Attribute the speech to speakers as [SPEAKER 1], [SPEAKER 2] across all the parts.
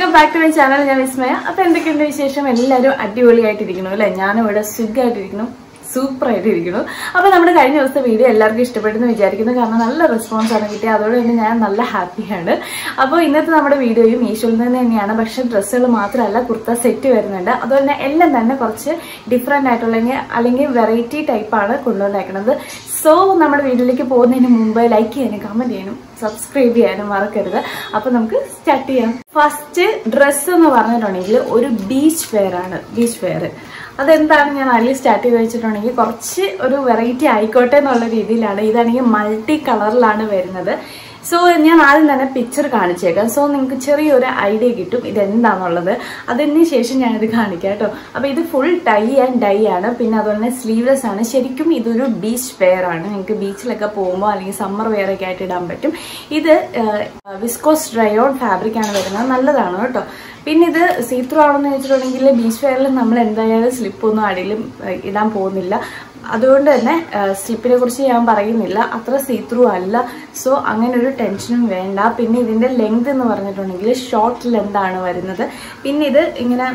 [SPEAKER 1] welcome back to my channel ഞാൻ വിസ്മയ അപ്പൊ എന്തൊക്കെയുണ്ട് വിശേഷം എല്ലാവരും അടിപൊളിയായിട്ടിരിക്കുന്നു അല്ലെ ഞാനിവിടെ സുഖമായിട്ടിരിക്കുന്നു സൂപ്പർ ആയിട്ടിരിക്കുന്നു അപ്പൊ നമ്മുടെ കഴിഞ്ഞ ദിവസത്തെ വീഡിയോ എല്ലാവർക്കും ഇഷ്ടപ്പെട്ടെന്ന് വിചാരിക്കുന്നു കാരണം നല്ല റെസ്പോൺസ് ആണ് കിട്ടിയത് അതോടെ തന്നെ ഞാൻ നല്ല ഹാപ്പിയാണ് അപ്പോൾ ഇന്നത്തെ നമ്മുടെ വീഡിയോയും മീഷോയിൽ നിന്ന് തന്നെയാണ് പക്ഷെ ഡ്രസ്സുകൾ മാത്രമല്ല കുർത്ത സെറ്റ് വരുന്നുണ്ട് അതുപോലെ തന്നെ എല്ലാം തന്നെ കുറച്ച് ഡിഫറെന്റ് ആയിട്ടുള്ള അല്ലെങ്കിൽ വെറൈറ്റി ടൈപ്പാണ് കൊണ്ടുവന്നേക്കുന്നത് സോ നമ്മുടെ വീഡിയോയിലേക്ക് പോകുന്നതിന് മുമ്പ് ലൈക്ക് ചെയ്യാനും കമന്റ് ചെയ്യാനും സബ്സ്ക്രൈബ് ചെയ്യാനും മറക്കരുത് അപ്പൊ നമുക്ക് സ്റ്റാർട്ട് ചെയ്യാം ഫസ്റ്റ് ഡ്രസ്സ് എന്ന് പറഞ്ഞിട്ടുണ്ടെങ്കിൽ ഒരു ബീച്ച് വെയർ ആണ് ബീച്ച് വെയർ അതെന്താണ് ഞാൻ അതിൽ സ്റ്റാർട്ട് ചെയ്ത് വെച്ചിട്ടുണ്ടെങ്കിൽ കുറച്ച് ഒരു വെറൈറ്റി ആയിക്കോട്ടെ എന്നുള്ള രീതിയിലാണ് ഇതാണെങ്കിൽ മൾട്ടി കളറിലാണ് വരുന്നത് സോ ഞാൻ ആദ്യം തന്നെ പിക്ചർ കാണിച്ചേക്കാം സോ നിങ്ങൾക്ക് ചെറിയൊരു ഐഡിയ കിട്ടും ഇതെന്താണെന്നുള്ളത് അതിന് ശേഷം ഞാനിത് കാണിക്കാം കേട്ടോ അപ്പോൾ ഇത് ഫുൾ ടൈ ആൻഡ് ഡൈ ആണ് പിന്നെ അതുപോലെ തന്നെ സ്ലീവ്ലെസ് ആണ് ശരിക്കും ഇതൊരു ബീച്ച് വെയർ ആണ് നിങ്ങൾക്ക് ബീച്ചിലൊക്കെ പോകുമ്പോൾ അല്ലെങ്കിൽ സമ്മർ വെയർ ഒക്കെ ആയിട്ട് ഇടാൻ പറ്റും ഇത് വിസ്കോസ് ഡ്രയോൺ ഫാബ്രിക് ആണ് വരുന്നത് നല്ലതാണ് കേട്ടോ പിന്നെ ഇത് സീത്രൂ ആണെന്ന് വെച്ചിട്ടുണ്ടെങ്കിൽ ബീച്ച് വെയറിൽ നമ്മൾ എന്തായാലും സ്ലിപ്പൊന്നും അടിയിലും ഇടാൻ പോകുന്നില്ല അതുകൊണ്ട് തന്നെ സ്ലിപ്പിനെ കുറിച്ച് ഞാൻ പറയുന്നില്ല അത്ര സീത്രൂ അല്ല സോ അങ്ങനെ ഒരു ടെൻഷനും വേണ്ട പിന്നെ ഇതിന്റെ ലെങ്ത് എന്ന് പറഞ്ഞിട്ടുണ്ടെങ്കിൽ ഷോർട്ട് ലെങ്ത് ആണ് വരുന്നത് പിന്നെ ഇത് ഇങ്ങനെ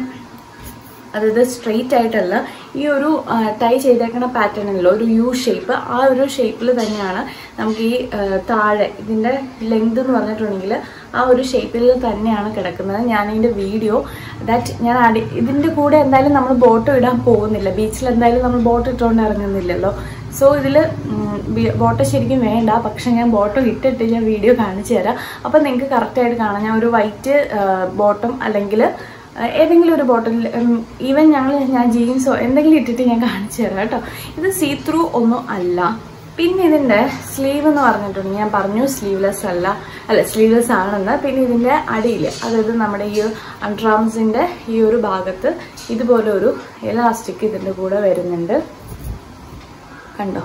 [SPEAKER 1] അതായത് സ്ട്രെയിറ്റ് ആയിട്ടല്ല ഈ ഒരു ടൈ ചെയ്തേക്കുന്ന പാറ്റേണിലോ ഒരു യു ഷേപ്പ് ആ ഒരു ഷേപ്പിൽ തന്നെയാണ് നമുക്ക് ഈ താഴെ ഇതിൻ്റെ ലെങ്ത് എന്ന് പറഞ്ഞിട്ടുണ്ടെങ്കിൽ ആ ഒരു ഷേപ്പിൽ തന്നെയാണ് കിടക്കുന്നത് ഞാൻ ഇതിൻ്റെ വീഡിയോ ദാറ്റ് ഞാൻ അടി ഇതിൻ്റെ കൂടെ എന്തായാലും നമ്മൾ ബോട്ട് ഇടാൻ പോകുന്നില്ല ബീച്ചിൽ എന്തായാലും നമ്മൾ ബോട്ട് ഇട്ടുകൊണ്ട് ഇറങ്ങുന്നില്ലല്ലോ സോ ഇതിൽ ബോട്ട് ശരിക്കും വേണ്ട പക്ഷെ ഞാൻ ബോട്ടം ഇട്ടിട്ട് ഞാൻ വീഡിയോ കാണിച്ചു തരാം അപ്പം നിങ്ങൾക്ക് കറക്റ്റായിട്ട് കാണാം ഞാൻ ഒരു വൈറ്റ് ബോട്ടം അല്ലെങ്കിൽ ഏതെങ്കിലും ഒരു ബോട്ടിൽ ഈവൻ ഞങ്ങൾ ഞാൻ ജീൻസോ എന്തെങ്കിലും ഇട്ടിട്ട് ഞാൻ കാണിച്ചു തരാം കേട്ടോ ഇത് സീ ത്രൂ ഒന്നും അല്ല പിന്നെ ഇതിന്റെ സ്ലീവ് എന്ന് പറഞ്ഞിട്ടുണ്ടെങ്കിൽ ഞാൻ പറഞ്ഞു സ്ലീവ്ലെസ് അല്ല അല്ല സ്ലീവ്ലെസ് ആണെന്ന് പിന്നെ ഇതിന്റെ അടിയിൽ അതായത് നമ്മുടെ ഈ അൺട്രാംസിന്റെ ഈ ഒരു ഭാഗത്ത് ഇതുപോലെ ഒരു എലാസ്റ്റിക് ഇതിന്റെ കൂടെ വരുന്നുണ്ട് കണ്ടോ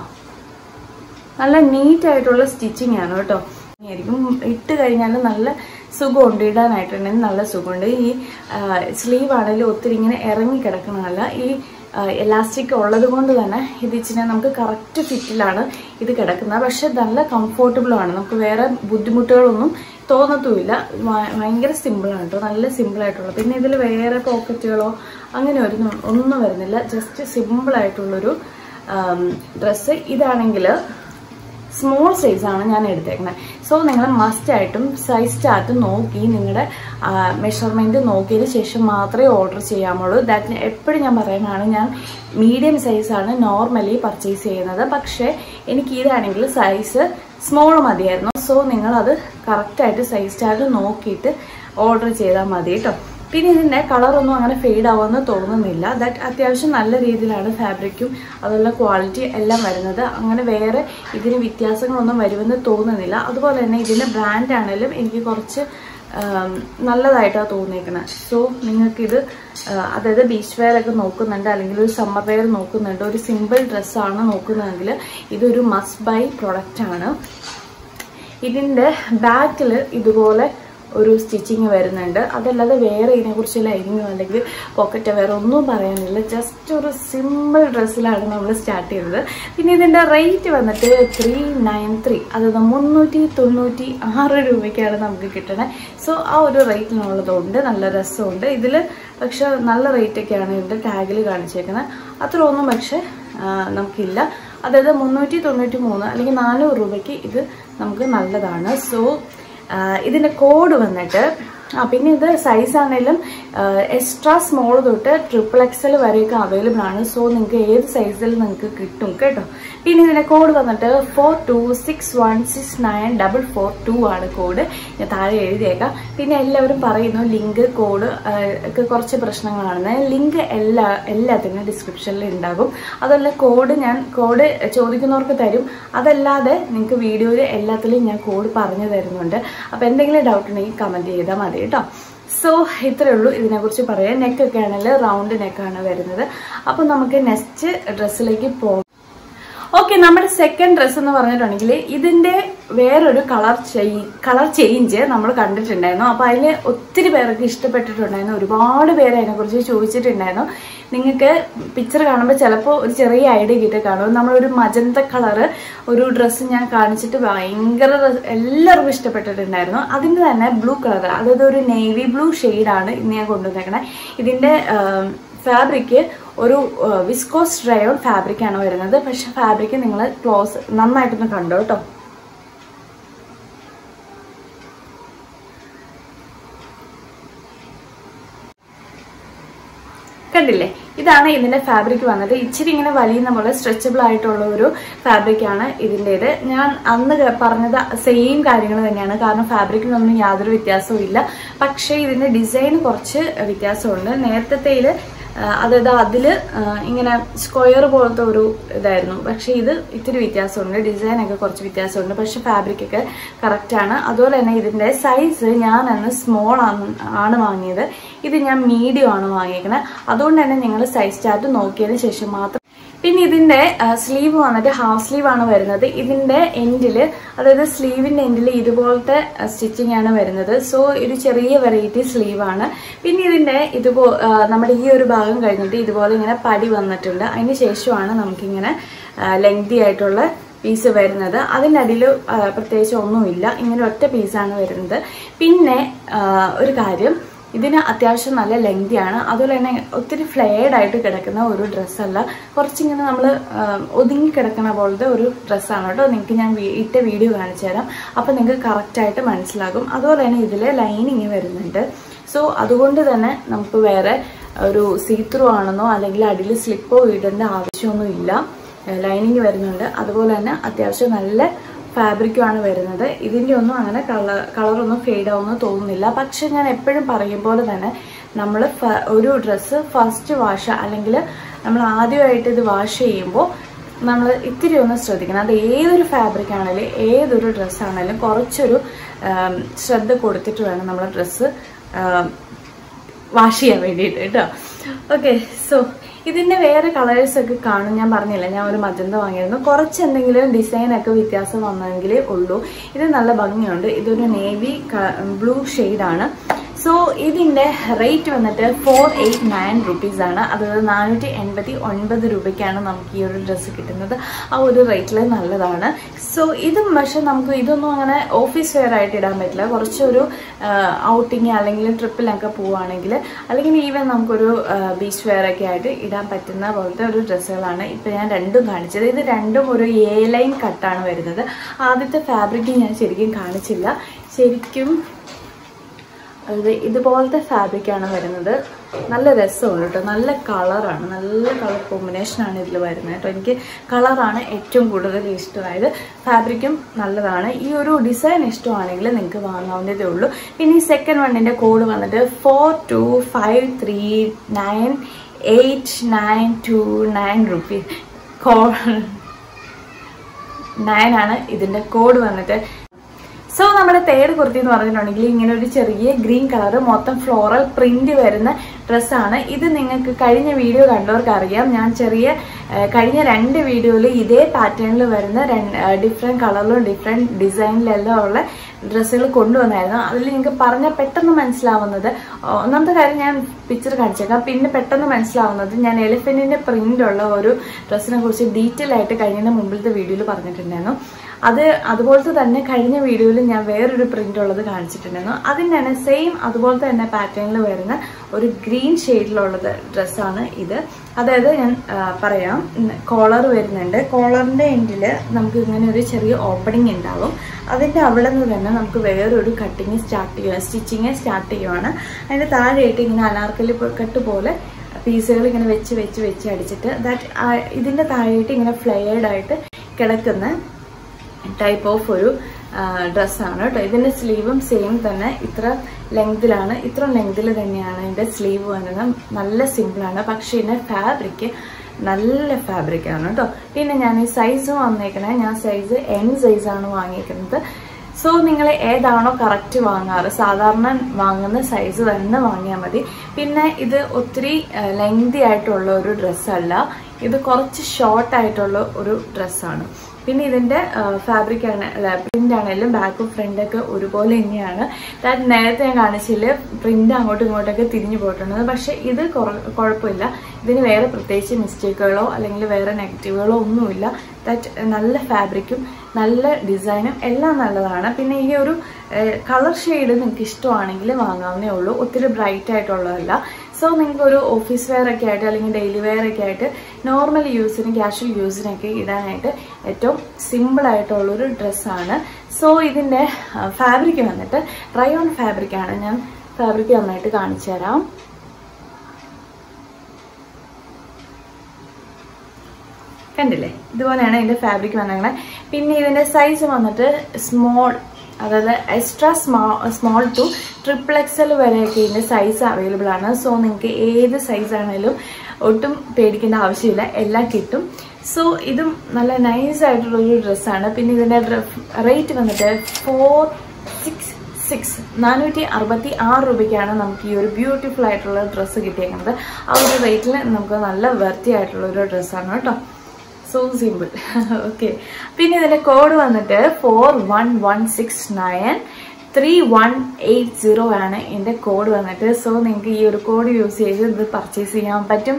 [SPEAKER 1] നല്ല നീറ്റ് ആയിട്ടുള്ള സ്റ്റിച്ചിങ് ആണ് കേട്ടോ ആയിരിക്കും ഇട്ട് കഴിഞ്ഞാൽ നല്ല സുഖമുണ്ട് ഇടാനായിട്ടുണ്ടെങ്കിൽ നല്ല സുഖമുണ്ട് ഈ സ്ലീവ് ആണെങ്കിലും ഒത്തിരി ഇങ്ങനെ ഇറങ്ങി കിടക്കണമല്ല ഈ എലാസ്റ്റിക് ഉള്ളത് കൊണ്ട് തന്നെ ഇത് ഇച്ചിരി നമുക്ക് കറക്റ്റ് ഫിറ്റിലാണ് ഇത് കിടക്കുന്നത് പക്ഷെ നല്ല കംഫർട്ടബിളും ആണ് നമുക്ക് വേറെ ബുദ്ധിമുട്ടുകളൊന്നും തോന്നത്തുമില്ല ഭയങ്കര സിമ്പിളാണ് കേട്ടോ നല്ല സിമ്പിളായിട്ടുള്ളത് പിന്നെ ഇതിൽ വേറെ പോക്കറ്റുകളോ അങ്ങനെ ഒരു ഒന്നും വരുന്നില്ല ജസ്റ്റ് സിമ്പിളായിട്ടുള്ളൊരു ഡ്രസ്സ് ഇതാണെങ്കിൽ സ്മോൾ സൈസാണ് ഞാൻ എടുത്തേക്കുന്നത് സോ നിങ്ങൾ മസ്റ്റ് ആയിട്ടും സൈസ് ചാർട്ട് നോക്കി നിങ്ങളുടെ മെഷർമെൻറ്റ് നോക്കിയതിന് ശേഷം മാത്രമേ ഓർഡർ ചെയ്യാമുള്ളൂ ദാറ്റ് എപ്പോഴും ഞാൻ പറയുന്നതാണ് ഞാൻ മീഡിയം സൈസാണ് നോർമലി പർച്ചേസ് ചെയ്യുന്നത് പക്ഷേ എനിക്ക് ഇതാണെങ്കിൽ സൈസ് സ്മോൾ മതിയായിരുന്നു സോ നിങ്ങളത് കറക്റ്റായിട്ട് സൈസ് ചാർട്ട് നോക്കിയിട്ട് ഓർഡർ ചെയ്താൽ മതി കേട്ടോ പിന്നെ ഇതിൻ്റെ കളറൊന്നും അങ്ങനെ ഫെയ്ഡ് ആവുമെന്ന് തോന്നുന്നില്ല ദാറ്റ് അത്യാവശ്യം നല്ല രീതിയിലാണ് ഫാബ്രിക്കും അതുപോലെ ക്വാളിറ്റി എല്ലാം വരുന്നത് അങ്ങനെ വേറെ ഇതിന് വ്യത്യാസങ്ങളൊന്നും വരുമെന്ന് തോന്നുന്നില്ല അതുപോലെ തന്നെ ഇതിൻ്റെ ബ്രാൻഡ് ആണെങ്കിലും എനിക്ക് കുറച്ച് നല്ലതായിട്ടാണ് തോന്നിയിരിക്കുന്നത് സോ നിങ്ങൾക്കിത് അതായത് ബീച്ച് വെയർ ഒക്കെ നോക്കുന്നുണ്ട് അല്ലെങ്കിൽ ഒരു സമ്മർ വെയർ നോക്കുന്നുണ്ട് ഒരു സിമ്പിൾ ഡ്രസ്സാണ് നോക്കുന്നതെങ്കിൽ ഇതൊരു മസ്റ്റ് ബൈ പ്രൊഡക്റ്റ് ആണ് ഇതിൻ്റെ ബാക്കിൽ ഇതുപോലെ ഒരു സ്റ്റിച്ചിങ് വരുന്നുണ്ട് അതല്ലാതെ വേറെ ഇതിനെക്കുറിച്ച് ലൈനിങ്ങോ അല്ലെങ്കിൽ പോക്കറ്റോ വേറെ ഒന്നും പറയാനില്ല ജസ്റ്റ് ഒരു സിമ്പിൾ ഡ്രസ്സിലാണ് നമ്മൾ സ്റ്റാർട്ട് ചെയ്തത് പിന്നെ ഇതിൻ്റെ റേറ്റ് വന്നിട്ട് ത്രീ നയൻ ത്രീ അതായത് മുന്നൂറ്റി തൊണ്ണൂറ്റി ആറ് രൂപയ്ക്കാണ് നമുക്ക് കിട്ടുന്നത് സോ ആ ഒരു റേറ്റിനുള്ളതുകൊണ്ട് നല്ല രസമുണ്ട് ഇതിൽ പക്ഷെ നല്ല റേറ്റൊക്കെയാണ് ഇതിൻ്റെ ടാഗിൽ കാണിച്ചേക്കുന്നത് അത്ര ഒന്നും പക്ഷെ നമുക്കില്ല അതായത് മുന്നൂറ്റി തൊണ്ണൂറ്റി മൂന്ന് അല്ലെങ്കിൽ നാനൂറ് രൂപയ്ക്ക് ഇത് നമുക്ക് നല്ലതാണ് സോ ഇതിൻ്റെ കോഡ് വന്നിട്ട് ആ പിന്നെ ഇത് സൈസ് ആണെങ്കിലും എക്സ്ട്രാ സ്മോൾ തൊട്ട് ട്രിപ്പിൾ എക്സൽ വരെയൊക്കെ അവൈലബിൾ ആണ് സോ നിങ്ങൾക്ക് ഏത് സൈസിൽ നിങ്ങൾക്ക് കിട്ടും കേട്ടോ പിന്നെ ഇതിൻ്റെ കോഡ് വന്നിട്ട് four two six one six nine double four two ആണ് കോഡ് ഞാൻ താഴെ എഴുതിയേക്കാം പിന്നെ എല്ലാവരും പറയുന്നു ലിങ്ക് കോഡ് ഒക്കെ കുറച്ച് പ്രശ്നങ്ങളാണെന്ന് ലിങ്ക് എല്ലാ എല്ലാത്തിനും ഡിസ്ക്രിപ്ഷനിൽ ഉണ്ടാകും അതുപോലെ കോഡ് ഞാൻ കോഡ് ചോദിക്കുന്നവർക്ക് തരും അതല്ലാതെ നിങ്ങൾക്ക് വീഡിയോയിൽ എല്ലാത്തിലും ഞാൻ കോഡ് പറഞ്ഞു തരുന്നുണ്ട് അപ്പോൾ എന്തെങ്കിലും ഡൗട്ട് ഉണ്ടെങ്കിൽ കമൻറ്റ് ചെയ്താൽ മതി കേട്ടോ സോ ഇത്രയേ ഉള്ളൂ ഇതിനെക്കുറിച്ച് പറയാം നെക്കൊക്കെ ആണെങ്കിൽ റൗണ്ട് നെക്കാണ് വരുന്നത് അപ്പോൾ നമുക്ക് നെക്സ്റ്റ് ഡ്രസ്സിലേക്ക് പോകാം ഓക്കെ നമ്മുടെ സെക്കൻഡ് ഡ്രസ്സ് എന്ന് പറഞ്ഞിട്ടുണ്ടെങ്കിൽ ഇതിന്റെ വേറൊരു കളർ കളർ ചേഞ്ച് നമ്മൾ കണ്ടിട്ടുണ്ടായിരുന്നു അപ്പൊ അതിൽ ഒത്തിരി പേർക്ക് ഇഷ്ടപ്പെട്ടിട്ടുണ്ടായിരുന്നു ഒരുപാട് പേര് അതിനെക്കുറിച്ച് ചോദിച്ചിട്ടുണ്ടായിരുന്നു നിങ്ങൾക്ക് പിക്ചർ കാണുമ്പോൾ ചിലപ്പോൾ ഒരു ചെറിയ ഐഡിയ കിട്ടി കാണും നമ്മളൊരു മജന്ത കളറ് ഒരു ഡ്രസ്സ് ഞാൻ കാണിച്ചിട്ട് ഭയങ്കര രസ- എല്ലാവർക്കും ഇഷ്ടപ്പെട്ടിട്ടുണ്ടായിരുന്നു അതിൻ്റെ തന്നെ ബ്ലൂ കളർ അതായത് ഒരു നേവി ബ്ലൂ ഷെയ്ഡാണ് ഇന്ന് ഞാൻ കൊണ്ടുവന്നേക്കണേ ഇതിൻ്റെ ഫാബ്രിക് ഒരു വിസ്കോസ് ഡ്രയോൺ ഫാബ്രിക് ആണ് വരുന്നത് പക്ഷെ ഫാബ്രിക് നിങ്ങൾ ക്ലോസ് നന്നായിട്ടൊന്ന് കണ്ടോ കേട്ടോ കണ്ടില്ലേ ഇതാണ് ഇതിന്റെ ഫാബ്രിക് വന്നിട്ട് ഇച്ചിരി ഇങ്ങനെ വലിയുന്ന പോലെ സ്ട്രെച്ചബിൾ ആയിട്ടുള്ള ഒരു ഫാബ്രിക് ആണ് ഇതിൻ്റെത് ഞാൻ അന്ന് ക- പറഞ്ഞത് സെയിം കാര്യങ്ങൾ തന്നെയാണ് കാരണം ഫാബ്രിക്കിനൊന്നും യാതൊരു വ്യത്യാസവും ഇല്ല പക്ഷേ ഇതിന്റെ ഡിസൈൻ കുറച്ച് വ്യത്യാസമുണ്ട് നേരത്തേയിൽ അതായത് അതില് ആ, ഇങ്ങനെ സ്ക്വയർ പോലത്തെ ഒരു ഇതായിരുന്നു പക്ഷെ ഇത് ഇത്തിരി വ്യത്യാസമുണ്ട് ഡിസൈൻ ഒക്കെ കുറച്ച് വ്യത്യാസമുണ്ട് പക്ഷെ ഫാബ്രിക് ഒക്കെ കറക്റ്റ് ആണ് അതുപോലെ തന്നെ ഇതിന്റെ സൈസ് ഞാൻ അന്ന് സ്മോൾ ആണ് ആണ് വാങ്ങിയത് ഇത് ഞാൻ മീഡിയം ആണ് വാങ്ങിയേക്കുന്നത് അതുകൊണ്ട് തന്നെ നിങ്ങൾ സൈസ് ചാർട്ട് നോക്കിയതിന് ശേഷം മാത്രം പിന്നെ ഇതിന്റെ സ്ലീവ് വന്നിട്ട് ഹാഫ് സ്ലീവ് ആണ് വരുന്നത് ഇതിന്റെ എൻഡിൽ അതായത് സ്ലീവിന്റെ എൻഡിൽ ഇതുപോലത്തെ സ്റ്റിച്ചിങ് ആണ് വരുന്നത് സോ ഒരു ചെറിയ വെറൈറ്റി സ്ലീവ് ആണ് പിന്നെ ഇതിന്റെ ഇതുപോ ആ, നമ്മുടെ ഈ ഒരു ഭാഗം കഴിഞ്ഞിട്ട് ഇതുപോലെ ഇങ്ങനെ പടി വന്നിട്ടുണ്ട് അതിന് ശേഷമാണ് നമുക്കിങ്ങനെ ലെങ്തി ആയിട്ടുള്ള പീസ് വരുന്നത് അതിൻ്റെ അടിയിൽ പ്രത്യേകിച്ച് ഒന്നുമില്ല ഇങ്ങനെ ഒറ്റ പീസാണ് വരുന്നത് പിന്നെ ആ, ഒരു കാര്യം ഇതിന് അത്യാവശ്യം നല്ല ലെങ്തിയാണ് അതുപോലെ തന്നെ ഒത്തിരി ഫ്ലെയർഡ് ആയിട്ട് കിടക്കുന്ന ഒരു ഡ്രസ്സല്ല കുറച്ചിങ്ങനെ നമ്മൾ ഒതുങ്ങി കിടക്കുന്ന പോലത്തെ ഒരു ഡ്രസ്സാണ് കേട്ടോ നിങ്ങൾക്ക് ഞാൻ വീ- ഇട്ട വീഡിയോ കാണിച്ചു തരാം അപ്പോൾ നിങ്ങൾക്ക് കറക്റ്റായിട്ട് മനസ്സിലാകും അതുപോലെ തന്നെ ഇതിൽ ലൈനിങ് വരുന്നുണ്ട് സോ അതുകൊണ്ട് തന്നെ നമുക്ക് വേറെ ഒരു സീത്രൂ ആണെന്നോ അല്ലെങ്കിൽ അടിയിൽ സ്ലിപ്പോ ഇടേണ്ട ആവശ്യമൊന്നും ഇല്ല ലൈനിങ് വരുന്നുണ്ട് അതുപോലെ തന്നെ അത്യാവശ്യം നല്ല ഫാബ്രിക്കുമാണ് വരുന്നത് ഇതിൻ്റെ ഒന്നും അങ്ങനെ കളർ കളറൊന്നും ഫെയ്ഡ് ആവുമെന്ന് തോന്നുന്നില്ല പക്ഷെ ഞാൻ എപ്പോഴും പറയും പോലെ തന്നെ നമ്മൾ ഒരു ഡ്രസ്സ് ഫസ്റ്റ് വാഷ് അല്ലെങ്കിൽ നമ്മൾ ആദ്യമായിട്ട് ഇത് വാഷ് ചെയ്യുമ്പോൾ നമ്മൾ ഇത്തിരി ഒന്ന് ശ്രദ്ധിക്കണം അത് ഏതൊരു ഫാബ്രിക് ആണെങ്കിലും ഏതൊരു ഡ്രസ്സാണെങ്കിലും കുറച്ചൊരു ആം, ശ്രദ്ധ കൊടുത്തിട്ട് വേണം നമ്മൾ ഡ്രസ്സ് വാഷ് ചെയ്യാൻ വേണ്ടിയിട്ട് കേട്ടോ ഓക്കെ സോ ഇതിന്റെ വേറെ കളേഴ്സ് ഒക്കെ കാണും ഞാൻ പറഞ്ഞില്ല ഞാൻ ഒരു മജന്ത വാങ്ങിയിരുന്നു കുറച്ച് എന്തെങ്കിലും ഡിസൈൻ ഒക്കെ വ്യത്യാസം വന്നെങ്കിലേ ഉള്ളൂ ഇത് നല്ല ഭംഗിയുണ്ട് ഇതൊരു നേവി ബ്ലൂ ആണ് സോ ഇതിന്റെ റേറ്റ് വന്നിട്ട് ഫോർ എയ്റ്റ് നയൻ റുപ്പീസ് ആണ് അതായത് നാനൂറ്റി എൺപത്തി ഒൻപത് രൂപയ്ക്കാണ് നമുക്ക് ഈ ഒരു ഡ്രസ്സ് കിട്ടുന്നത് ആ ഒരു റേറ്റിൽ നല്ലതാണ് സോ ഇതും പക്ഷെ നമുക്ക് ഇതൊന്നും അങ്ങനെ ഓഫീസ് വെയർ ആയിട്ട് ഇടാൻ പറ്റില്ല കുറച്ചൊരു ഔട്ടിങ് അല്ലെങ്കിൽ ട്രിപ്പിലൊക്കെ പോവുകയാണെങ്കിൽ അല്ലെങ്കിൽ ഈവൻ നമുക്കൊരു ബീച്ച് വെയർ ഒക്കെ ആയിട്ട് ഇടാൻ പറ്റുന്ന പോലത്തെ ഒരു ഡ്രസ്സുകളാണ് ഇപ്പം ഞാൻ രണ്ടും കാണിച്ചത് ഇത് രണ്ടും ഒരു എ ലൈൻ കട്ടാണ് വരുന്നത് ആദ്യത്തെ ഫാബ്രിക് ഞാൻ ശരിക്കും കാണിച്ചില്ല ശരിക്കും അത് ഇതുപോലത്തെ ഫാബ്രിക് ആണ് വരുന്നത് നല്ല രസമുണ്ട് കേട്ടോ നല്ല കളറാണ് നല്ല കളർ കോമ്പിനേഷനാണ് ഇതിൽ വരുന്നത് കേട്ടോ എനിക്ക് കളറാണ് ഏറ്റവും കൂടുതൽ ഇഷ്ടമായത് ഫാബ്രിക്കും നല്ലതാണ് ഈ ഒരു ഡിസൈൻ ഇഷ്ടമാണെങ്കിൽ നിങ്ങൾക്ക് വാങ്ങാവുന്നതേ ഉള്ളൂ പിന്നെ ഈ സെക്കൻഡ് വണ്ണിൻ്റെ കോഡ് വന്നിട്ട് four two five three nine eight nine two nine rupees കോ നയൻ ആണ് ഇതിൻ്റെ കോഡ് വന്നിട്ട് സോ നമ്മുടെ തേർഡ് കുർത്തി എന്ന് പറഞ്ഞിട്ടുണ്ടെങ്കിൽ ഇങ്ങനെ ഒരു ചെറിയ ഗ്രീൻ കളർ മൊത്തം ഫ്ലോറൽ പ്രിന്റ് വരുന്ന ഡ്രസ്സാണ് ഇത് നിങ്ങൾക്ക് കഴിഞ്ഞ വീഡിയോ കണ്ടവർക്ക് അറിയാം ഞാൻ ചെറിയ ആ, കഴിഞ്ഞ രണ്ട് വീഡിയോയിൽ ഇതേ പാറ്റേണിൽ വരുന്ന ഡിഫറെൻറ്റ് കളറിലും ഡിഫറെൻറ്റ് ഡിസൈനിലെല്ലാം ഉള്ള ഡ്രസ്സുകൾ കൊണ്ടുവന്നായിരുന്നു അതിൽ നിങ്ങൾക്ക് പറഞ്ഞാൽ പെട്ടെന്ന് മനസ്സിലാവുന്നത് ഒന്നാമത്തെ കാര്യം ഞാൻ പിക്ചർ കാണിച്ചേക്കാം പിന്നെ പെട്ടെന്ന് മനസ്സിലാവുന്നത് ഞാൻ എലിഫന്റിന്റെ പ്രിന്റ് ഉള്ള ഒരു ഡ്രസ്സിനെ കുറിച്ച് ഡീറ്റെയിൽ ആയിട്ട് കഴിഞ്ഞ മുമ്പിലത്തെ വീഡിയോയിൽ പറഞ്ഞിട്ടുണ്ടായിരുന്നു അത് അതുപോലത്തെ തന്നെ കഴിഞ്ഞ വീഡിയോയിൽ ഞാൻ വേറൊരു പ്രിന്റ് ഉള്ളത് കാണിച്ചിട്ടുണ്ടായിരുന്നു അതിൻ്റെ തന്നെ സെയിം അതുപോലത്തെ തന്നെ പാറ്റേണിൽ വരുന്ന ഒരു ഗ്രീൻ ഷെയ്ഡിലുള്ളത് ഡ്രസ്സാണ് ഇത് അതായത് ഞാൻ ആ, പറയാം കോളർ വരുന്നുണ്ട് കോളറിന്റെ എൻഡിൽ നമുക്ക് ഇങ്ങനെ ഒരു ചെറിയ ഓപ്പണിംഗ് ഉണ്ടാവും അതിന്റെ അവിടെ നിന്ന് തന്നെ നമുക്ക് വേറൊരു കട്ടിങ് സ്റ്റാർട്ട് ചെയ്യുക സ്റ്റിച്ചിങ് സ്റ്റാർട്ട് ചെയ്യുവാണ് അതിന്റെ താഴെയായിട്ട് ഇങ്ങനെ അനാർക്കലി കട്ട് പോലെ പീസുകൾ ഇങ്ങനെ വെച്ച് വെച്ച് വെച്ച് അടിച്ചിട്ട് ദാറ്റ് ഇതിന്റെ താഴെയായിട്ട് ഇങ്ങനെ ഫ്ലെയർഡ് ആയിട്ട് കിടക്കുന്ന ടൈപ്പ് ഓഫ് ഒരു ഡ്രസ്സാണ് കേട്ടോ ഇതിന്റെ സ്ലീവും സെയിം തന്നെ ഇത്ര ലെങ്തിലാണ് ഇത്ര ലെങ്തിൽ തന്നെയാണ് ഇതിന്റെ സ്ലീവ് വരുന്നത് നല്ല സിമ്പിളാണ് പക്ഷേ ഇതിന്റെ ഫാബ്രിക് നല്ല ഫാബ്രിക് ആണ് കേട്ടോ പിന്നെ ഞാൻ ഈ സൈസ് വന്നേക്കണേ ഞാൻ സൈസ് എൻ സൈസാണ് വാങ്ങിയിരിക്കുന്നത് സോ നിങ്ങൾ ഏതാണോ കറക്റ്റ് വാങ്ങാറ് സാധാരണ വാങ്ങുന്ന സൈസ് തന്നെ വാങ്ങിയാൽ മതി പിന്നെ ഇത് ഒത്തിരി ലെങ്തി ആയിട്ടുള്ള ഒരു ഡ്രസ്സല്ല ഇത് കുറച്ച് ഷോർട്ട് ആയിട്ടുള്ള ഒരു ഡ്രസ്സാണ് പിന്നെ ഇതിന്റെ ഫാബ്രിക് ആണ് പ്രിന്റ് ആണെങ്കിലും ബാക്കും ഫ്രണ്ടൊക്കെ ഒരുപോലെ തന്നെയാണ് ദാറ്റ് നേരത്തെ ഞാൻ കാണിച്ചില്ല പ്രിന്റ് അങ്ങോട്ടും ഇങ്ങോട്ടൊക്കെ തിരിഞ്ഞു പോയിട്ടുണ്ട് പക്ഷെ ഇത് കുറ- കുഴപ്പമില്ല ഇതിന് വേറെ പ്രത്യേകിച്ച് മിസ്റ്റേക്കുകളോ അല്ലെങ്കിൽ വേറെ നെഗറ്റീവുകളോ ഒന്നുമില്ല ദാറ്റ് നല്ല ഫാബ്രിക്കും നല്ല ഡിസൈനും എല്ലാം നല്ലതാണ് പിന്നെ ഈ ഒരു കളർ ഷെയ്ഡ് നിങ്ങൾക്ക് ഇഷ്ടമാണെങ്കിൽ വാങ്ങാവുന്നേ ഉള്ളൂ ഒത്തിരി ബ്രൈറ്റ് ആയിട്ടുള്ളതല്ല സോ നിങ്ങൾക്ക് ഒരു ഓഫീസ് വെയർ ഒക്കെ ആയിട്ട് അല്ലെങ്കിൽ ഡെയിലി വെയർ ഒക്കെ ആയിട്ട് നോർമൽ യൂസിന് കാഷ്വൽ യൂസിനൊക്കെ ഇടാനായിട്ട് ഏറ്റവും സിമ്പിൾ ആയിട്ടുള്ളൊരു ഡ്രസ്സാണ് സോ ഇതിൻ്റെ ഫാബ്രിക് വന്നിട്ട് റയോൺ ഫാബ്രിക് ആണ് ഞാൻ ഫാബ്രിക് നന്നായിട്ട് കാണിച്ചു തരാം കണ്ടില്ലേ ഇതുപോലെയാണ് ഇതിന്റെ ഫാബ്രിക് വന്നേക്കണേ പിന്നെ ഇതിന്റെ സൈസ് വന്നിട്ട് സ്മോൾ അതായത് extra small small to triple XL വരെയൊക്കെ ഇതിന്റെ സൈസ് അവൈലബിൾ ആണ് സോ നിങ്ങൾക്ക് ഏത് സൈസ് ആണെങ്കിലും ഒട്ടും പേടിക്കേണ്ട ആവശ്യമില്ല എല്ലാം കിട്ടും സോ ഇതും നല്ല നൈസ് ആയിട്ടുള്ള ഒരു ഡ്രസ്സാണ് പിന്നെ ഇതിന്റെ റേറ്റ് വന്നിട്ട് ഫോർ സിക്സ് സിക്സ് നാനൂറ്റി അറുപത്തി ആറ് രൂപയ്ക്കാണ് നമുക്ക് ഈ ഒരു ബ്യൂട്ടിഫുൾ ആയിട്ടുള്ള ഡ്രസ്സ് കിട്ടിയേക്കുന്നത് ആ ഒരു റേറ്റിൽ നമുക്ക് നല്ല വെർത്തി ആയിട്ടുള്ള ഒരു ഡ്രസ്സാണ് കേട്ടോ സോ സിമ്പിൾ ഓക്കെ പിന്നെ ഇതിന്റെ കോഡ് വന്നിട്ട് four one one six nine three one eight zero ആണ് ഇതിന്റെ കോഡ് വന്നിട്ട് സോ നിങ്ങൾക്ക് ഈ ഒരു കോഡ് യൂസ് ചെയ്ത് ഇത് പർച്ചേസ് ചെയ്യാൻ പറ്റും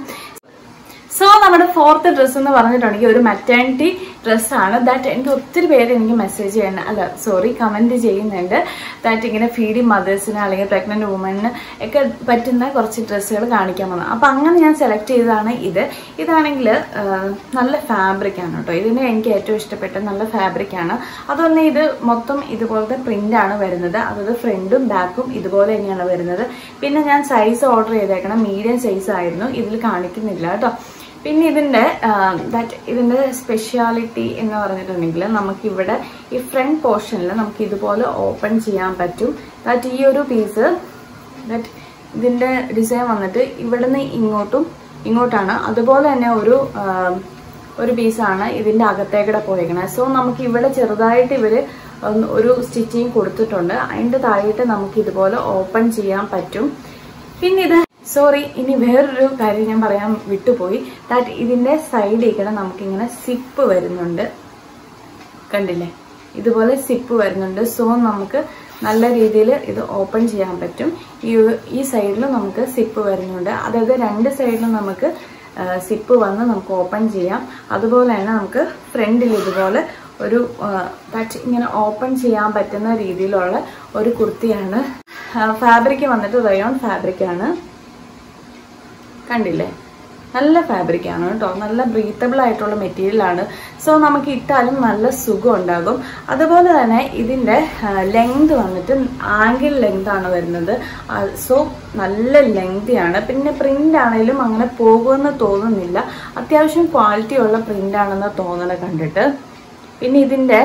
[SPEAKER 1] സോ നമ്മുടെ ഫോർത്ത് ഡ്രസ്സ് എന്ന് പറഞ്ഞിട്ടുണ്ടെങ്കിൽ ഒരു മെറ്റേണിറ്റി ഡ്രസ്സാണ് ദാറ്റ് എനിക്ക് ഒത്തിരി പേര് എനിക്ക് മെസ്സേജ് ചെയ്യുന്ന അല്ല സോറി കമന്റ് ചെയ്യുന്നുണ്ട് ദാറ്റ് ഇങ്ങനെ ഫീഡിങ് മദേഴ്സിന് അല്ലെങ്കിൽ പ്രഗ്നന്റ് വുമണിന് ഒക്കെ പറ്റുന്ന കുറച്ച് ഡ്രസ്സുകൾ കാണിക്കാൻ വന്നത് അപ്പൊ അങ്ങനെ ഞാൻ സെലക്ട് ചെയ്തതാണ് ഇത് ഇതാണെങ്കിൽ നല്ല ഫാബ്രിക് ആണ് കേട്ടോ ഇതിന് എനിക്ക് ഏറ്റവും ഇഷ്ടപ്പെട്ട നല്ല ഫാബ്രിക് ആണ് അതുപോലെ ഇത് മൊത്തം ഇതുപോലത്തെ പ്രിന്റ് ആണ് വരുന്നത് അതായത് ഫ്രണ്ടും ബാക്കും ഇതുപോലെ തന്നെയാണ് വരുന്നത് പിന്നെ ഞാൻ സൈസ് ഓർഡർ ചെയ്തേക്കണം മീഡിയം സൈസ് ആയിരുന്നു ഇതിൽ കാണിക്കുന്നില്ല കേട്ടോ പിന്നെ ഇതിന്റെ ദാറ്റ് ഇതിന്റെ സ്പെഷ്യാലിറ്റി എന്ന് പറഞ്ഞിട്ടുണ്ടെങ്കിൽ നമുക്കിവിടെ ഈ ഫ്രണ്ട് പോർഷനിൽ നമുക്ക് ഇതുപോലെ ഓപ്പൺ ചെയ്യാൻ പറ്റും ദാറ്റ് ഈ ഒരു പീസ് ദാറ്റ് ഇതിന്റെ ഡിസൈൻ വന്നിട്ട് ഇവിടുന്ന് ഇങ്ങോട്ടും ഇങ്ങോട്ടാണ് അതുപോലെ തന്നെ ഒരു ആ, ഒരു പീസാണ് ഇതിന്റെ അകത്തേക്കൂടെ പോയേക്കണത് സോ നമുക്ക് ഇവിടെ ചെറുതായിട്ട് ഇവര് ഒന്ന് ഒരു സ്റ്റിച്ചിങ് കൊടുത്തിട്ടുണ്ട് അതിന്റെ താഴെയിട്ട് നമുക്ക് ഇതുപോലെ ഓപ്പൺ ചെയ്യാൻ പറ്റും പിന്നെ ഇത് സോറി ഇനി വേറൊരു കാര്യം ഞാൻ പറയാൻ വിട്ടുപോയി ദാറ്റ് ഇതിന്റെ സൈഡിൽ നമുക്കിങ്ങനെ സിപ്പ് വരുന്നുണ്ട് കണ്ടില്ലേ ഇതുപോലെ സിപ്പ് വരുന്നുണ്ട് സോ നമുക്ക് നല്ല രീതിയിൽ ഇത് ഓപ്പൺ ചെയ്യാൻ പറ്റും ഈ ഒരു- ഈ സൈഡിൽ നമുക്ക് സിപ്പ് വരുന്നുണ്ട് അതായത് രണ്ട് സൈഡിലും നമുക്ക് സിപ്പ് വന്ന് നമുക്ക് ഓപ്പൺ ചെയ്യാം അതുപോലെ തന്നെ നമുക്ക് ഫ്രണ്ടിൽ ഇതുപോലെ ഒരു ടച്ച് ഇങ്ങനെ ഓപ്പൺ ചെയ്യാൻ പറ്റുന്ന രീതിയിലുള്ള ഒരു കുർത്തിയാണ് ഫാബ്രിക് വന്നിട്ട് റയോൺ ഫാബ്രിക് ആണ് കണ്ടില്ലേ നല്ല ഫാബ്രിക് ആണ് കേട്ടോ നല്ല ബ്രീത്തബിൾ ആയിട്ടുള്ള മെറ്റീരിയൽ ആണ് സോ നമുക്ക് ഇട്ടാലും നല്ല സുഖം ഉണ്ടാകും അതുപോലെ തന്നെ ഇതിന്റെ ലെങ്ത് വന്നിട്ട് ആംഗിൾ ലെങ്ത് ആണ് വരുന്നത് സോ നല്ല ലെങ്തിയാണ് പിന്നെ പ്രിന്റ് ആണെങ്കിലും അങ്ങനെ പോകുമെന്ന് തോന്നുന്നില്ല അത്യാവശ്യം ക്വാളിറ്റി ഉള്ള പ്രിന്റ് ആണെന്ന് തോന്നണ കണ്ടിട്ട് പിന്നെ ഇതിന്റെ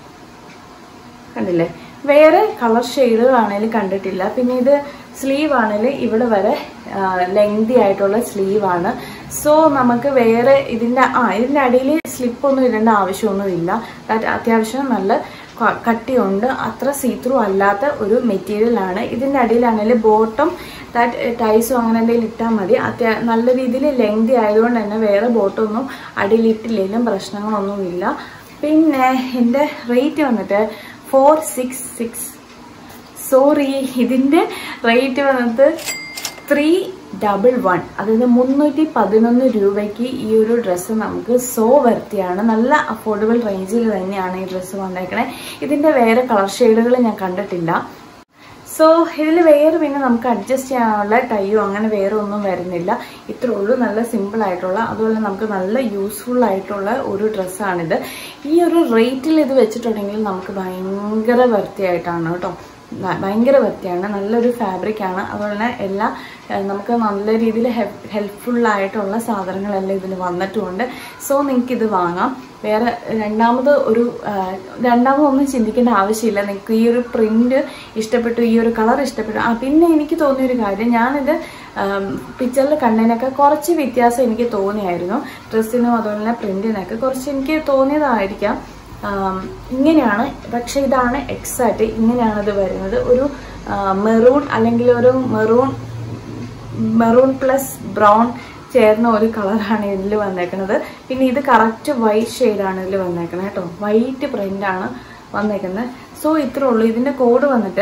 [SPEAKER 1] കണ്ടില്ലേ വേറെ കളർ ഷെയ്ഡുകളാണേലും കണ്ടിട്ടില്ല പിന്നെ ഇത് സ്ലീവ് ആണെങ്കിൽ ഇവിടെ വരെ ലെങ്തി ആയിട്ടുള്ള സ്ലീവ് ആണ് സോ നമുക്ക് വേറെ ഇതിന്റെ ആ ഇതിന്റെ അടിയിൽ സ്ലിപ്പ് ഒന്നും ഇടേണ്ട ആവശ്യമൊന്നുമില്ല ദാറ്റ് അത്യാവശ്യം നല്ല ക- കട്ടിയുണ്ട് അത്ര സീത്രൂ അല്ലാത്ത ഒരു മെറ്റീരിയൽ ആണ് ഇതിന്റെ അടിയിലാണെങ്കിൽ ബോട്ടം ദാറ്റ് ടൈസോ അങ്ങനെ എന്തെങ്കിലും ഇട്ടാൽ മതി അത്യാ നല്ല രീതിയിൽ ലെങ്തി ആയതുകൊണ്ട് തന്നെ വേറെ ബോട്ടം ഒന്നും അടിയിലിട്ടില്ലെങ്കിലും പ്രശ്നങ്ങളൊന്നുമില്ല പിന്നെ എൻ്റെ റേറ്റ് വന്നിട്ട് ഫോർ സിക്സ് സിക്സ് സോറി ഇതിന്റെ റേറ്റ് വന്നിട്ട് ത്രീ ഡബിൾ വൺ അതായത് മുന്നൂറ്റി പതിനൊന്ന് രൂപയ്ക്ക് ഈ ഒരു ഡ്രസ്സ് നമുക്ക് സോ വർത്തിയാണ് നല്ല അഫോർഡബിൾ റേഞ്ചിൽ തന്നെയാണ് ഈ ഡ്രസ്സ് വന്നേക്കണേ ഇതിന്റെ വേറെ കളർ ഷെയ്ഡുകൾ ഞാൻ കണ്ടിട്ടില്ല സോ ഇതിൽ വേറെ പിന്നെ നമുക്ക് അഡ്ജസ്റ്റ് ചെയ്യാനുള്ള ടൈയോ അങ്ങനെ വേറെ ഒന്നും വരുന്നില്ല ഇത്രേ ഉള്ളൂ നല്ല സിമ്പിൾ ആയിട്ടുള്ള അതുപോലെ നമുക്ക് നല്ല യൂസ്ഫുൾ ആയിട്ടുള്ള ഒരു ഡ്രസ്സാണിത് ഈ ഒരു റേറ്റിൽ ഇത് വെച്ചിട്ടുണ്ടെങ്കിൽ നമുക്ക് ഭയങ്കര വൃത്തിയായിട്ടാണ് കേട്ടോ ന- ഭയങ്കര വൃത്തിയാണ് നല്ലൊരു ഫാബ്രിക് ആണ് അതുപോലെ തന്നെ എല്ലാ ഏഹ്, നമുക്ക് നല്ല രീതിയിൽ ഹെൽപ്ഫുൾ ആയിട്ടുള്ള സാധനങ്ങളെല്ലാം ഇതിൽ വന്നിട്ടുമുണ്ട് സോ നിങ്ങൾക്ക് ഇത് വാങ്ങാം വേറെ രണ്ടാമത് ഒരു ആഹ്, രണ്ടാമതൊന്നും ചിന്തിക്കേണ്ട ആവശ്യമില്ല നിങ്ങൾക്ക് ഈ ഒരു പ്രിന്റ് ഇഷ്ടപ്പെട്ടു ഈ ഒരു കളർ ഇഷ്ടപ്പെട്ടു ആ പിന്നെ എനിക്ക് തോന്നിയൊരു കാര്യം ഞാനിത് പിക്ചറിൽ കണ്ടതിനൊക്കെ കുറച്ച് വ്യത്യാസം എനിക്ക് തോന്നിയായിരുന്നു ഡ്രസ്സിനും അതുപോലെ തന്നെ പ്രിന്റിനൊക്കെ കുറച്ച് എനിക്ക് തോന്നിയതായിരിക്കാം ആം, ഇങ്ങനെയാണ് പക്ഷെ ഇതാണ് എക്സാക്റ്റ് ഇങ്ങനെയാണ് ഇത് വരുന്നത് ഒരു മെറൂൺ അല്ലെങ്കിൽ ഒരു മെറൂൺ മെറൂൺ പ്ലസ് ബ്രൗൺ ചേർന്ന ഒരു കളറാണ് ഇതിൽ വന്നേക്കുന്നത് പിന്നെ ഇത് കറക്റ്റ് വൈറ്റ് ഷെയ്ഡാണ് ഇതിൽ വന്നേക്കുന്നത് കേട്ടോ വൈറ്റ് പ്രിൻ്റാണ് വന്നേക്കുന്നത് സോ ഇത്രേ ഉള്ളൂ ഇതിൻ്റെ കോഡ് വന്നിട്ട്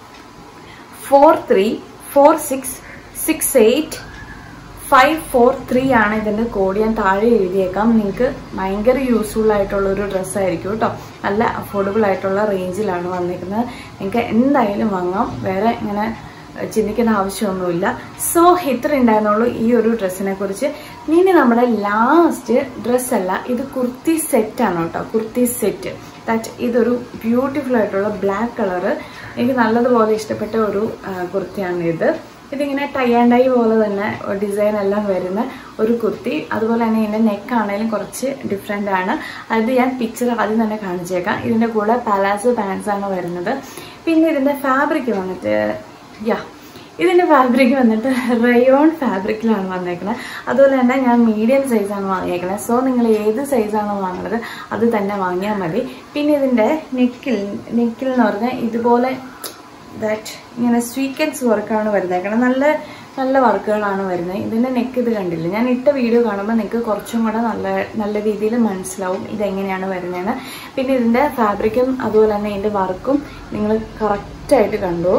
[SPEAKER 1] four three four six six eight five four three ആണ് ഇതിന്റെ കോഡ് ഞാൻ താഴെ എഴുതിയേക്കാം നിങ്ങൾക്ക് ഭയങ്കര യൂസ്ഫുൾ ആയിട്ടുള്ള ഒരു ഡ്രസ്സായിരിക്കും കേട്ടോ നല്ല അഫോർഡബിൾ ആയിട്ടുള്ള റേഞ്ചിലാണ് വന്നിരിക്കുന്നത് നിങ്ങൾക്ക് എന്തായാലും വാങ്ങാം വേറെ ഇങ്ങനെ ചിന്തിക്കേണ്ട ആവശ്യമൊന്നുമില്ല സോ ഇത്ര ഉണ്ടായിരുന്നുള്ളൂ ഈ ഒരു ഡ്രസ്സിനെ കുറിച്ച് ഇനി നമ്മുടെ ലാസ്റ്റ് ഡ്രസ്സല്ല ഇത് കുർത്തി സെറ്റാണ് കേട്ടോ കുർത്തി സെറ്റ് ദാറ്റ് ഇതൊരു ബ്യൂട്ടിഫുൾ ആയിട്ടുള്ള ബ്ലാക്ക് കളറ് എനിക്ക് നല്ലതുപോലെ ഇഷ്ടപ്പെട്ട ഒരു ആ, കുർത്തിയാണ് ഇത് ഇതിങ്ങനെ ടൈ ആൻഡ് ഡൈ പോലെ തന്നെ ഡിസൈൻ എല്ലാം വരുന്ന ഒരു കുർത്തി അതുപോലെ തന്നെ ഇതിൻ്റെ നെക്ക് ആണെങ്കിലും കുറച്ച് ഡിഫറെൻ്റ് ആണ് അത് ഞാൻ പിക്ചർ ആദ്യം തന്നെ കാണിച്ചേക്കാം ഇതിൻ്റെ കൂടെ പാലാസോ പാൻസ് ആണ് വരുന്നത് പിന്നെ ഇതിൻ്റെ ഫാബ്രിക് വന്നിട്ട് യാ ഇതിൻ്റെ ഫാബ്രിക് വന്നിട്ട് റയോൺ ഫാബ്രിക്കിലാണ് വന്നേക്കുന്നത് അതുപോലെ തന്നെ ഞാൻ മീഡിയം സൈസാണ് വാങ്ങിയേക്കുന്നത് സോ നിങ്ങൾ ഏത് സൈസാണോ വാങ്ങുന്നത് അത് തന്നെ വാങ്ങിയാൽ മതി പിന്നെ ഇതിൻ്റെ നെക്കിൽ നെക്കിൽ എന്ന് പറഞ്ഞാൽ ഇതുപോലെ ദാറ്റ് ഇങ്ങനെ സ്വീക്കൻസ് വർക്കാണ് വരുന്നേക്കണം നല്ല നല്ല വർക്കുകളാണ് വരുന്നത് ഇതിൻ്റെ നെക്ക് ഇത് കണ്ടില്ല ഞാൻ ഇട്ട വീഡിയോ കാണുമ്പോൾ നിങ്ങൾക്ക് കുറച്ചും കൂടെ നല്ല നല്ല രീതിയിൽ മനസ്സിലാവും ഇതെങ്ങനെയാണ് വരുന്നതെന്ന് പിന്നെ ഇതിൻ്റെ ഫാബ്രിക്കും അതുപോലെ തന്നെ ഇതിൻ്റെ വർക്കും നിങ്ങൾ കറക്റ്റായിട്ട് കണ്ടു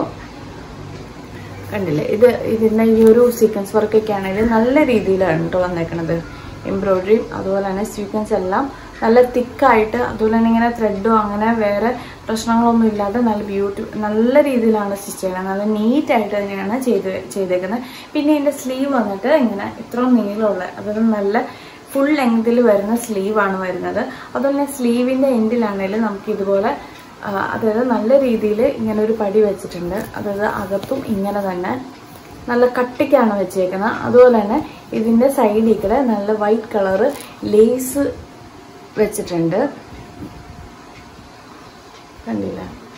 [SPEAKER 1] കണ്ടില്ലേ ഇത് ഇതിൻ്റെ ഈ ഒരു സീക്വൻസ് വർക്കൊക്കെ ആണെങ്കിൽ നല്ല രീതിയിലാണ് കേട്ടോ വന്നേക്കണത് എംബ്രോയിഡറിയും അതുപോലെ തന്നെ സീക്വൻസ് എല്ലാം നല്ല തിക്കായിട്ട് അതുപോലെ തന്നെ ഇങ്ങനെ ത്രെഡോ അങ്ങനെ വേറെ പ്രശ്നങ്ങളൊന്നും ഇല്ലാതെ നല്ല ബ്യൂട്ടി നല്ല രീതിയിലാണ് സ്റ്റിച്ച് ചെയ്യുന്നത് നല്ല നീറ്റായിട്ട് തന്നെയാണ് ചെയ്ത് ചെയ്തേക്കുന്നത് പിന്നെ ഇതിൻ്റെ സ്ലീവ് വന്നിട്ട് ഇങ്ങനെ ഇത്രയും നീളമുള്ള അതായത് നല്ല ഫുൾ ലെങ്തിൽ വരുന്ന സ്ലീവാണ് വരുന്നത് അതുപോലെ തന്നെ സ്ലീവിൻ്റെ എൻഡിലാണെങ്കിലും നമുക്ക് ഇതുപോലെ ആ, അതായത് നല്ല രീതിയിൽ ഇങ്ങനെ ഒരു പടി വെച്ചിട്ടുണ്ട് അതായത് അകത്തും ഇങ്ങനെ തന്നെ നല്ല കട്ടിക്കാണ് വെച്ചേക്കുന്നത് അതുപോലെ തന്നെ ഇതിൻ്റെ സൈഡിൽ കൂടെ നല്ല വൈറ്റ് കളറ് ലേസ് വെച്ചിട്ടുണ്ട് കണ്ടില്ല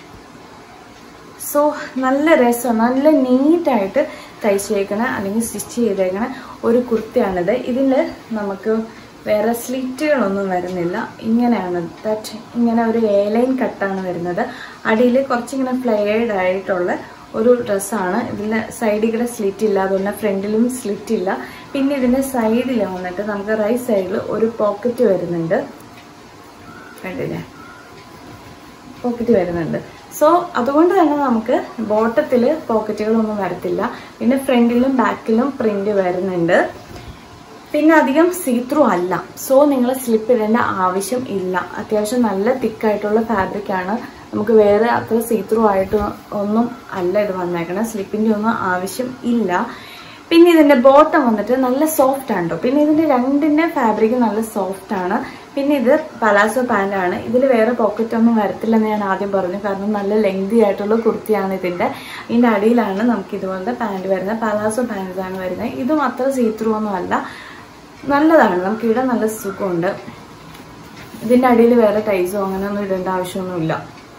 [SPEAKER 1] സോ നല്ല രസം നല്ല നീറ്റായിട്ട് തയ്ച്ചേക്കണ അല്ലെങ്കിൽ സ്റ്റിച്ച് ചെയ്തേക്കണ ഒരു കുർത്തിയാണിത് ഇതിൽ നമുക്ക് വേറെ സ്ലിറ്റുകളൊന്നും വരുന്നില്ല ഇങ്ങനെയാണ് ദാറ്റ് ഇങ്ങനെ ഒരു എയർലൈൻ കട്ടാണ് വരുന്നത് അടിയിൽ കുറച്ചിങ്ങനെ ഫ്ലെയർഡ് ആയിട്ടുള്ള ഒരു ഡ്രസ്സാണ് ഇതിൻ്റെ സൈഡിൽ കൂടെ സ്ലിറ്റ് ഇല്ല അതുകൊണ്ട് ഫ്രണ്ടിലും സ്ലിറ്റ് ഇല്ല പിന്നെ ഇതിൻ്റെ സൈഡിൽ വന്നിട്ട് നമുക്ക് റൈറ്റ് സൈഡിൽ ഒരു പോക്കറ്റ് വരുന്നുണ്ട് കണ്ടില്ലേ പോക്കറ്റ് വരുന്നുണ്ട് സോ അതുകൊണ്ട് തന്നെ നമുക്ക് ബോട്ടത്തിൽ പോക്കറ്റുകളൊന്നും വരത്തില്ല പിന്നെ ഫ്രണ്ടിലും ബാക്കിലും പ്രിന്റ് വരുന്നുണ്ട് പിന്നെ അധികം സീത്രൂ അല്ല സോ നിങ്ങൾ സ്ലിപ്പ് ഇടേണ്ട ആവശ്യം ഇല്ല അത്യാവശ്യം നല്ല തിക്കായിട്ടുള്ള ഫാബ്രിക് ആണ് നമുക്ക് വേറെ അത്ര സീത്രൂ ആയിട്ട് ഒന്നും അല്ല ഇത് വന്നേക്കണം സ്ലിപ്പിന്റെ ഒന്നും ആവശ്യം ഇല്ല പിന്നെ ഇതിന്റെ ബോട്ടം വന്നിട്ട് നല്ല സോഫ്റ്റ് ആണ് കേട്ടോ പിന്നെ ഇതിന്റെ രണ്ടിന്റെ ഫാബ്രിക് നല്ല സോഫ്റ്റ് ആണ് പിന്നെ ഇത് പലാസോ പാൻ്റ് ആണ് ഇതിൽ വേറെ പോക്കറ്റ് ഒന്നും വരത്തില്ലെന്ന് ഞാൻ ആദ്യം പറഞ്ഞു കാരണം നല്ല ലെങ്തി ആയിട്ടുള്ള കുർത്തിയാണ് ഇതിന്റെ ഇതിന്റെ അടിയിലാണ് നമുക്ക് ഇതുപോലത്തെ പാൻറ് വരുന്നത് പലാസോ പാൻസ് ആണ് വരുന്നത് ഇതും അത്ര സീത്രൂ ഒന്നും അല്ല നല്ലതാണ് നമുക്ക് ഇടാൻ നല്ല സുഖമുണ്ട് ഇതിന്റെ അടിയിൽ വേറെ ടൈസോ അങ്ങനെയൊന്നും ഇടേണ്ട ആവശ്യമൊന്നുമില്ല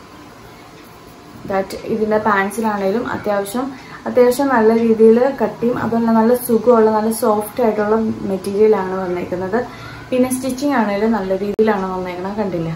[SPEAKER 1] ദാറ്റ് ഇതിന്റെ പാൻസിലാണേലും അത്യാവശ്യം അത്യാവശ്യം നല്ല രീതിയിൽ കട്ടിയും അതുപോലെ നല്ല സുഖമുള്ള നല്ല സോഫ്റ്റ് ആയിട്ടുള്ള മെറ്റീരിയലാണ് വന്നേക്കുന്നത് പിന്നെ സ്റ്റിച്ചിങ് ആണെങ്കിലും നല്ല രീതിയിലാണ് വന്നേക്കുന്നത് കണ്ടില്ല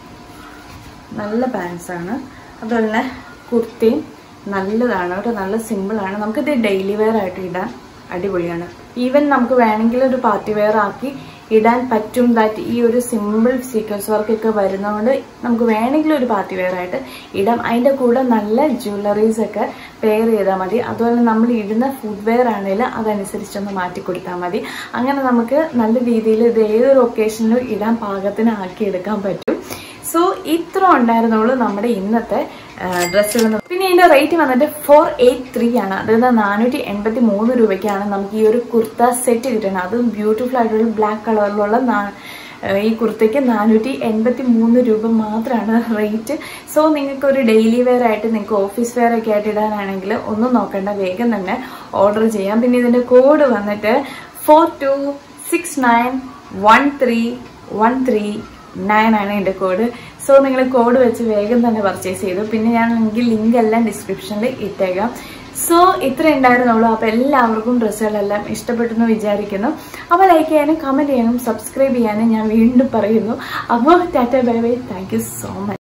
[SPEAKER 1] നല്ല പാൻസ് ആണ് അതുപോലെ തന്നെ കുർത്തിയും നല്ലതാണ് കേട്ടോ നല്ല സിമ്പിളാണ് നമുക്കിത് ഡെയിലി വെയർ ആയിട്ട് ഇടാൻ അടിപൊളിയാണ് ഈവൻ നമുക്ക് വേണമെങ്കിൽ ഒരു പാർട്ടി വെയർ ആക്കി ഇടാൻ പറ്റും ദാറ്റ് ഈ ഒരു സിമ്പിൾ സീക്വൻസ് വർക്ക് ഒക്കെ വരുന്നതുകൊണ്ട് നമുക്ക് വേണമെങ്കിൽ ഒരു പാർട്ടി വെയർ ആയിട്ട് ഇടാം അതിൻ്റെ കൂടെ നല്ല ജ്വല്ലറീസ് ഒക്കെ പെയർ ചെയ്താൽ മതി അതുപോലെ നമ്മൾ ഇടുന്ന ഫുഡ് വെയർ ആണെങ്കിൽ അതനുസരിച്ചൊന്ന് മാറ്റി കൊടുത്താൽ മതി അങ്ങനെ നമുക്ക് നല്ല രീതിയിൽ ഇത് ഏതൊരു ഒക്കേഷനിലും ഇടാൻ പാകത്തിന് ആക്കി എടുക്കാൻ പറ്റും സോ ഇത്ര ഉണ്ടായിരുന്നുള്ളൂ നമ്മുടെ ഇന്നത്തെ ഡ്രസ്സുകൾ പിന്നെ ഇതിന്റെ റേറ്റ് വന്നിട്ട് ഫോർ എയ്റ്റ് ത്രീ ആണ് അതായത് നാനൂറ്റി എൺപത്തി മൂന്ന് രൂപയ്ക്കാണ് നമുക്ക് ഈ ഒരു കുർത്ത സെറ്റ് കിട്ടുന്നത് അതും ബ്യൂട്ടിഫുൾ ആയിട്ടുള്ള ബ്ലാക്ക് കളറിലുള്ള നാ- ഏഹ് ഈ കുർത്തയ്ക്ക് നാനൂറ്റി എൺപത്തി മൂന്ന് രൂപ മാത്രമാണ് റേറ്റ് സോ നിങ്ങൾക്ക് ഒരു ഡെയിലി വെയർ ആയിട്ട് നിങ്ങൾക്ക് ഓഫീസ് വെയർ ഒക്കെ ആയിട്ട് ഇടാനാണെങ്കിൽ ഒന്നും നോക്കണ്ട വേഗം തന്നെ ഓർഡർ ചെയ്യാം പിന്നെ ഇതിന്റെ കോഡ് വന്നിട്ട് four two six nine one three one three nine ആണ് എൻ്റെ കോഡ് സോ നിങ്ങൾ കോഡ് വെച്ച് വേഗം തന്നെ പർച്ചേസ് ചെയ്തു പിന്നെ ഞാൻ നിങ്ങൾക്ക് ലിങ്ക് എല്ലാം ഡിസ്ക്രിപ്ഷനിൽ ഇട്ടേക്കാം സോ ഇത്ര ഉണ്ടായിരുന്നുള്ളൂ അപ്പോൾ എല്ലാവർക്കും ഡ്രസ്സുകളെല്ലാം ഇഷ്ടപ്പെട്ടെന്ന് വിചാരിക്കുന്നു അപ്പോൾ ലൈക്ക് ചെയ്യാനും കമൻറ്റ് ചെയ്യാനും സബ്സ്ക്രൈബ് ചെയ്യാനും ഞാൻ വീണ്ടും പറയുന്നു അപ്പോൾ tata bye bye thank you so much